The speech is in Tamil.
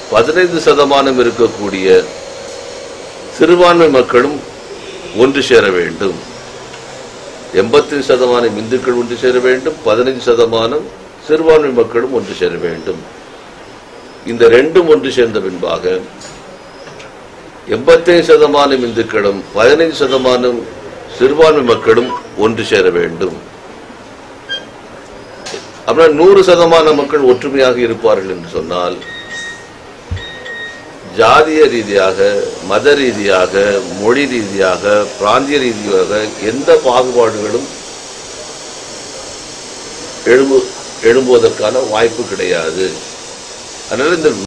பதினைந்து சதமானம் இருக்கக்கூடிய சிறுபான்மை மக்களும் ஒன்று சேர வேண்டும் எண்பத்தி சதமானம் இந்துக்கள் ஒன்று சேர வேண்டும் பதினைந்து சதமானம் சிறுபான்மை மக்களும் ஒன்று சேர வேண்டும் இந்த ரெண்டும் ஒன்று சேர்ந்த பின்பாக எண்பத்தைந்து சதமானம் இந்துக்களும் பதினைந்து சதமானம் சிறுபான்மை மக்களும் ஒன்று சேர வேண்டும் அப்புறம் நூறு சதமான மக்கள் ஒற்றுமையாக இருப்பார்கள் என்று சொன்னால் ஜாதிய ரீதியாக மத ரீதியாக மொழி ரீதியாக பிராந்திய ரீதியாக எந்த பாகுபாடுகளும் எழும்பு எழும்புவதற்கான வாய்ப்பு கிடையாது அதனால இந்த